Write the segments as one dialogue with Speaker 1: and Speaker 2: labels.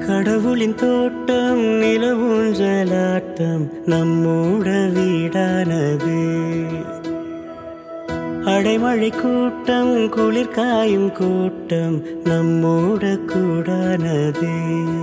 Speaker 1: கடவுளின் தோட்டம் நிலவூஞ்சலாட்டம் நம்மோட வீடானது அடைமழை கூட்டம் குளிர் காயும் கூட்டம் நம்மோட கூடானது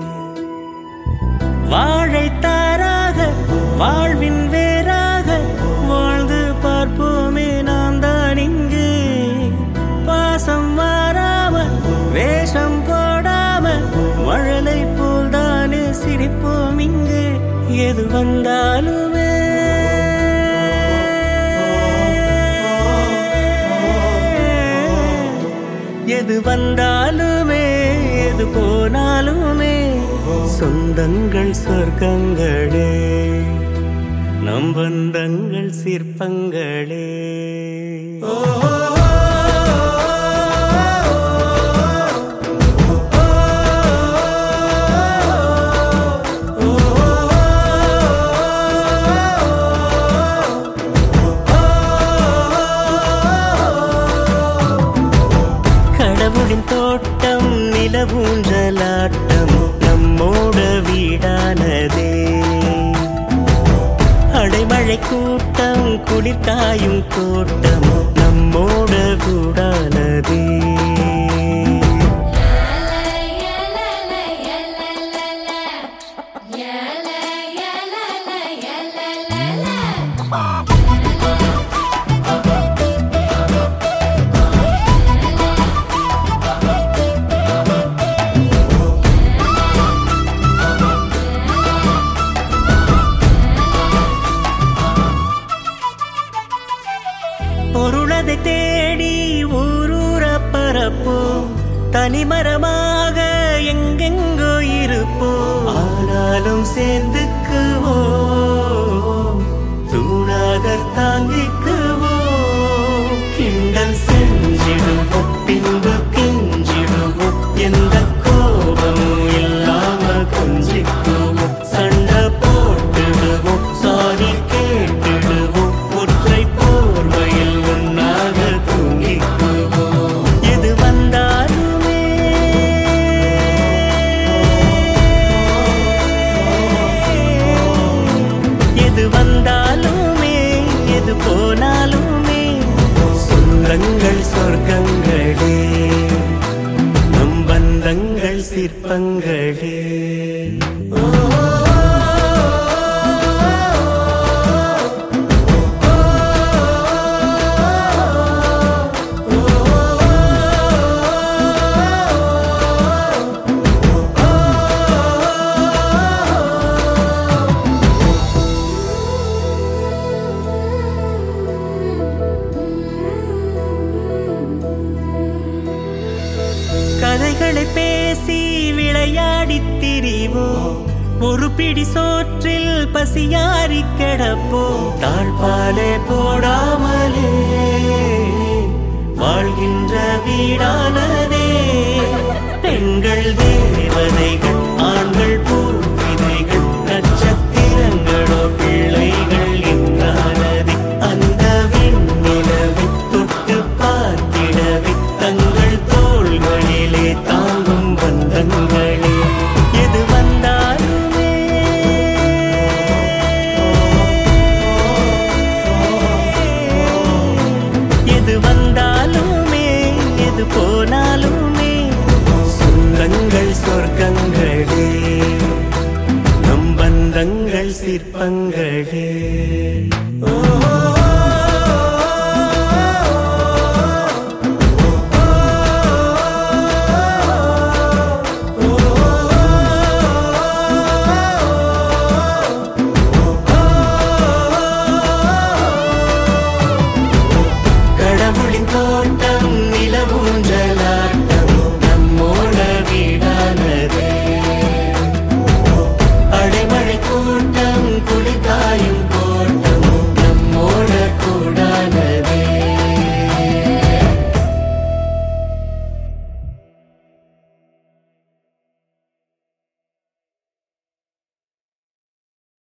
Speaker 1: வாழைத்தாராக வாழ்வின் வேறாக வாழ்ந்து பார்ப்போமே நாம் தான் இங்கு பாசம் மாறாம வேஷம் போடாம மழலை போல் தானே சிரிப்போம் இங்கு எது வந்தாலுமே எது வந்தாலுமே எது போனாலுமே சொந்தங்கள் சொர்க்கங்களே நம் பந்தங்கள் சிற்பங்களே கடவுளின் தோட்டம் நிலவூஞ்சலாட்டம் நம்மோட வீடானதே அடைமழை கூட்டம் குளிர் காயும் கூட்டம் நம்மோட கூடானதே பொருளதை தேடி ஊரூர பரப்போம் தனிமரமாக எங்கெங்கோ இருப்போம் ஆனாலும் சேர்ந்துக்குவோம் தூணாக தாங்கிக்குவோம் கிண்டல் செஞ்சிடுவோம் பின்பு கெஞ்சிடுவோம் எந்த கோபமும் இல்லாம கொஞ்சிக்குவோம் சண்டை போட்டுடுவோம் சாரி கேட்டுடுவோம் ஒற்றை போர்வையில் ஒன்னாக தூங்கிக்குவோம் எது வந்தாலுமே எது வந்தாலுமே எது போனாலுமே சொந்தங்கள் சொர்க்கங்களே நம் பந்தங்கள் சிற்பங்களே கதைகளை பேசி விளையாடித் திரிவோம் ஒரு பிடி சோற்றில் பசியாரி கிடப்போம் தாழ்பாலே போடாமலே வாழ்கின்ற வீடானதே பெண்கள்